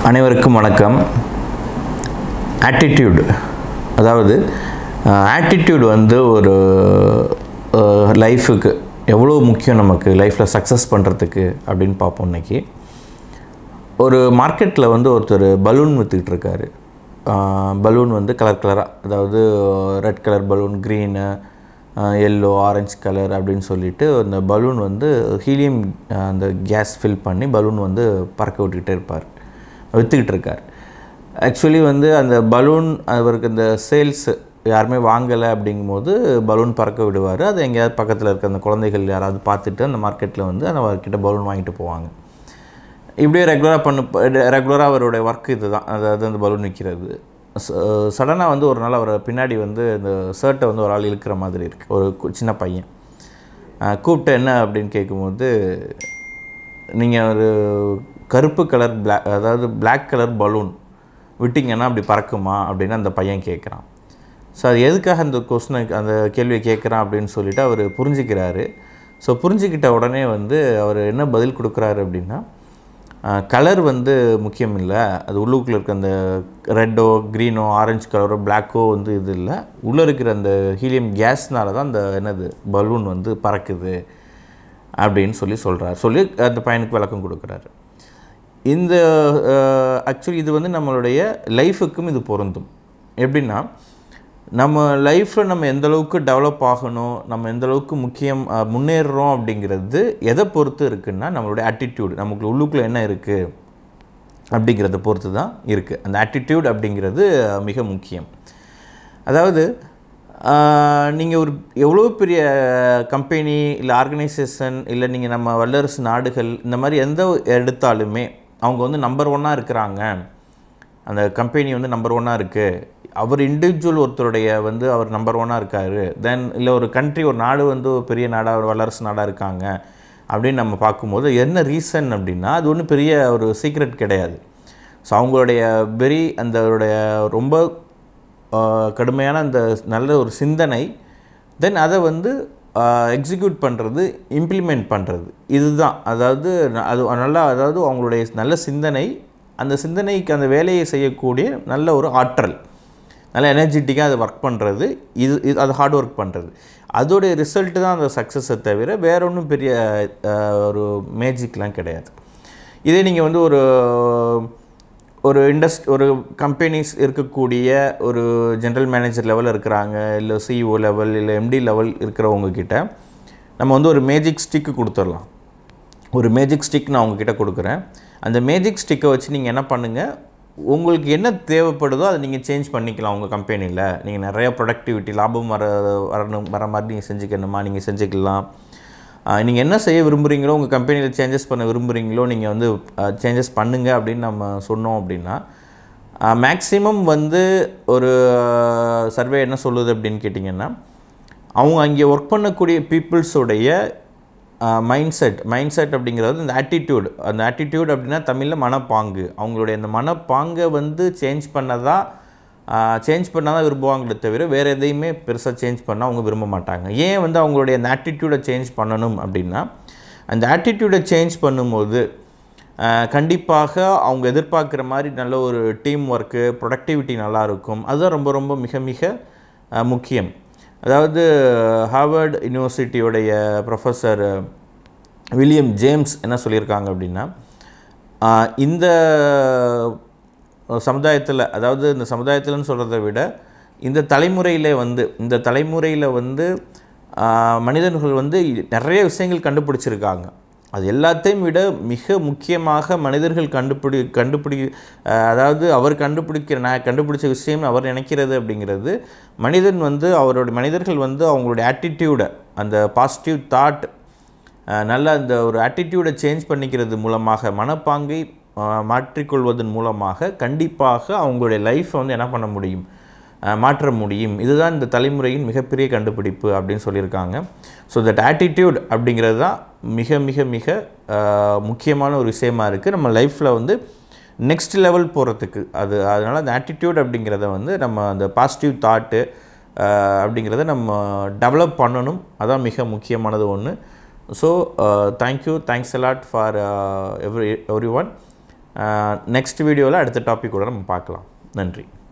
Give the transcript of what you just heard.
அனைவருக்கும் வணக்கம் ஆட்டிடியூட் அதாவது ஆட்டிடியூட் வந்து ஒரு லைஃபுக்கு எவ்வளோ முக்கியம் நமக்கு லைஃப்பில் சக்ஸஸ் பண்ணுறதுக்கு அப்படின்னு பார்ப்போம் இன்னைக்கு ஒரு மார்க்கெட்டில் வந்து ஒருத்தர் பலூன் விற்றுக்கிட்டு இருக்காரு பலூன் வந்து கலர் கலராக அதாவது red colour balloon green yellow orange colour அப்படின்னு சொல்லிட்டு அந்த பலூன் வந்து ஹீலியம் அந்த கேஸ் ஃபில் பண்ணி பலூன் வந்து பறக்க விட்டுக்கிட்டே இருப்பார் விற்றுக்கிட்டு இருக்கார் ஆக்சுவலி வந்து அந்த பலூன் அவருக்கு அந்த சேல்ஸு யாருமே வாங்கலை அப்படிங்கும்போது பலூன் பறக்க விடுவார் அது எங்கேயாவது பக்கத்தில் இருக்க அந்த குழந்தைகள் யாராவது பார்த்துட்டு அந்த மார்க்கெட்டில் வந்து அந்த அவர்கிட்ட பலூன் வாங்கிட்டு போவாங்க இப்படியே ரெகுலராக பண்ணு ரெகுலராக அவருடைய ஒர்க் இது தான் அதாவது அந்த பலூன் விற்கிறது சடனாக வந்து ஒரு நாள் அவர் பின்னாடி வந்து இந்த ஷர்ட்டை வந்து ஒரு ஆள் இழுக்கிற மாதிரி இருக்குது ஒரு கு- சின்ன பையன் அஹ் கூப்பிட்டு என்ன அப்படின்னு கேட்கும்போது நீங்கள் ஒரு கருப்பு கலர் பிளாக் அதாவது Black கலர் பலூன் விட்டிங்கன்னா அப்படி பறக்குமா அப்படின்னு அந்த பையன் கேட்குறான் ஸோ அது எதுக்காக அந்த கொஸ்டினை அந்த கேள்வியை கேட்குறான் அப்படின்னு சொல்லிட்டு அவர் புரிஞ்சுக்கிறாரு ஸோ புரிஞ்சுக்கிட்ட உடனே வந்து அவர் என்ன பதில் கொடுக்குறாரு அப்படின்னா கலர் வந்து முக்கியம் இல்லை அது உள்ளுக்குள்ளே இருக்க அந்த ரெட்டோ க்ரீனோ ஆரஞ்சு கலரோ பிளாக்கோ வந்து இது இல்லை உள்ளே இருக்கிற அந்த ஹீலியம் கேஸ்னால தான் அந்த என்னது பலூன் வந்து பறக்குது அப்படின்னு சொல்லி சொல்கிறார் சொல்லி அந்த பையனுக்கு விளக்கம் கொடுக்குறாரு இந்த ஆக்சுவலி இது வந்து நம்மளுடைய லைஃபுக்கும் இது பொருந்தும் எப்படின்னா நம்ம லைஃப்பில் நம்ம எந்த அளவுக்கு டெவலப் ஆகணும் நம்ம எந்த அளவுக்கு முக்கியம் அஹ், முன்னேறுறோம் அப்படிங்கிறது எதை பொறுத்து இருக்குன்னா நம்மளுடைய ஆட்டிடியூட் நமக்கு உள்ளுக்குள்ளே என்ன இருக்குது அப்படிங்கிறத பொறுத்து தான் இருக்குது அந்த ஆட்டிடியூட் அப்படிங்கிறது அஹ், மிக முக்கியம் அதாவது நீங்கள் ஒரு எவ்வளோ பெரிய கம்பெனி இல்லை ஆர்கனைசேஷன் இல்லை நீங்கள் நம்ம வல்லரசு நாடுகள் இந்த மாதிரி எந்த எடுத்தாலுமே அவங்க வந்து நம்பர் ஒன்னாக இருக்கிறாங்க அந்த கம்பெனி வந்து நம்பர் ஒன்னாக இருக்குது அவர் இண்டிவிஜுவல் ஒருத்தருடைய வந்து அவர் நம்பர் ஒன்னாக இருக்கார் தென் இல்லை ஒரு கண்ட்ரி ஒரு நாடு வந்து ஒரு பெரிய நாடாக ஒரு வல்லரசு நாடாக இருக்காங்க அப்படின்னு நம்ம பார்க்கும்போது என்ன ரீசன் அப்படின்னா அது ஒன்றும் பெரிய ஒரு சீக்ரெட் கிடையாது ஸோ அவங்களுடைய வெரி அந்த அவருடைய ரொம்ப ஆஹ், கடுமையான அந்த நல்ல ஒரு சிந்தனை தென் அதை வந்து எக்ஸிக்யூட் பண்ணுறது இம்ப்ளிமெண்ட் பண்ணுறது இதுதான் அதாவது ந- அது நல்லா அதாவது அவங்களுடைய நல்ல சிந்தனை அந்த சிந்தனைக்கு அந்த வேலையை செய்யக்கூடிய நல்ல ஒரு ஆற்றல் நல்ல எனர்ஜெட்டிக்காக அதை ஒர்க் பண்ணுறது இது இது அது ஹார்ட் ஒர்க் பண்ணுறது அதோடைய ரிசல்ட்டு தான் அந்த சக்ஸஸை தவிர வேற ஒன்றும் பெரிய ஆஹ், ஒரு மேஜிக்லாம் கிடையாது இதே நீங்கள் வந்து ஒரு ஒரு இண்டஸ்ட் ஒரு கம்பெனிஸ் இருக்கக்கூடிய ஒரு ஜென்ரல் மேனேஜர் லெவலில் இருக்கிறாங்க இல்லை சிஇஓ லெவல் இல்லை எம்டி லெவல் இருக்கிறவங்க கிட்ட நம்ம வந்து ஒரு மேஜிக் ஸ்டிக்கு கொடுத்துடலாம் ஒரு மேஜிக் ஸ்டிக் நான் உங்ககிட்ட கொடுக்குறேன் அந்த மேஜிக் ஸ்டிக்கை வச்சு நீங்கள் என்ன பண்ணுங்கள் உங்களுக்கு என்ன தேவைப்படுதோ அதை நீங்கள் சேஞ்ச் பண்ணிக்கலாம் உங்கள் கம்பெனியில் நீங்கள் நிறைய ப்ரொடக்டிவிட்டி லாபம் வர வரணும் வர மாதிரி நீங்கள் செஞ்சுக்கணுமா நீங்கள் செஞ்சுக்கலாம் நீங்கள் என்ன செய்ய விரும்புகிறீங்களோ உங்கள் கம்பெனியில் சேஞ்சஸ் பண்ண விரும்புகிறீங்களோ நீங்கள் வந்து சேஞ்சஸ் பண்ணுங்க அப்படின்னு நம்ம சொன்னோம் அப்படின்னா மேக்ஸிமம் வந்து ஒரு சர்வே என்ன சொல்லுது அப்படின்னு கேட்டிங்கன்னா அவங்க அங்கே ஒர்க் பண்ணக்கூடிய பீப்புள்ஸோடைய மைண்ட் செட் மைண்ட் செட் அப்படிங்கிறது இந்த ஆட்டிடியூட் அந்த ஆட்டிடியூட் அப்படின்னா தமிழில் மனப்பாங்கு அவங்களுடைய அந்த மனப்பாங்கை வந்து சேஞ்ச் பண்ணதா சேஞ்ச் பண்ணால் தான் விரும்புவாங்களே தவிர வேறு எதையுமே பெருசாக சேஞ்ச் பண்ணால் அவங்க விரும்ப மாட்டாங்க ஏன் வந்து அவங்களுடைய அந்த ஆட்டிடியூடை சேஞ்ச் பண்ணணும் அப்படின்னா அந்த ஆட்டிடியூடை சேஞ்ச் பண்ணும்போது ஆஹ், கண்டிப்பாக அவங்க எதிர்பார்க்குற மாதிரி நல்ல ஒரு டீம் ஒர்க்கு ப்ரொடக்டிவிட்டி நல்லா இருக்கும் அதுதான் ரொம்ப ரொம்ப மிக மிக ஆஹ், முக்கியம் அதாவது ஹார்வர்ட் யூனிவர்சிட்டியோடைய ப்ரொஃபஸர் வில்லியம் ஜேம்ஸ் என்ன சொல்லியிருக்காங்க அப்படின்னா ஆஹ், இந்த சமுதாயத்தில் அதாவது இந்த சமுதாயத்தில்னு சொல்கிறத விட இந்த தலைமுறையில் வந்து இந்த தலைமுறையில் வந்து ஆஹ், மனிதர்கள் வந்து நிறைய விஷயங்கள் கண்டுபிடிச்சிருக்காங்க அது எல்லாத்தையும் விட மிக முக்கியமாக மனிதர்கள் கண்டுபிடி கண்டுபிடி ஆஹ், அதாவது அவர் கண்டுபிடிக்கிற நான் கண்டுபிடிச்ச விஷயம் அவர் நினைக்கிறது அப்படிங்கிறது மனிதன் வந்து அவரோட மனிதர்கள் வந்து அவங்களுடைய ஆட்டிடியூடை அந்த பாசிட்டிவ் தாட் நல்ல அந்த ஒரு ஆட்டிடியூடை சேஞ்ச் பண்ணிக்கிறது மூலமாக மனப்பாங்கை அஹ், மாற்றிக்கொள்வதன் மூலமாக கண்டிப்பாக அவங்களுடைய லைஃப்பை வந்து என்ன பண்ண முடியும் அஹ், மாற்ற முடியும் இதுதான் இந்த தலைமுறையின் மிகப்பெரிய கண்டுபிடிப்பு அப்படின்னு சொல்லியிருக்காங்க ஸோ தட் ஆட்டிடியூட் அப்படிங்கிறது தான் மிக மிக மிக அஹ், முக்கியமான ஒரு விஷயமா இருக்குது நம்ம லைஃப்பில் வந்து நெக்ஸ்ட் லெவல் போகிறதுக்கு அது அதனால் அந்த ஆட்டிடியூட் அப்படிங்கிறத வந்து நம்ம அந்த பாசிட்டிவ் தாட்டு அப்படிங்கிறத நம்ம டெவலப் பண்ணணும் அதான் மிக முக்கியமானது ஒன்று so thank you thanks a lot for every every one next வீடியோவில் அடுத்த டாபிக் கூட நம்ம பார்க்கலாம் நன்றி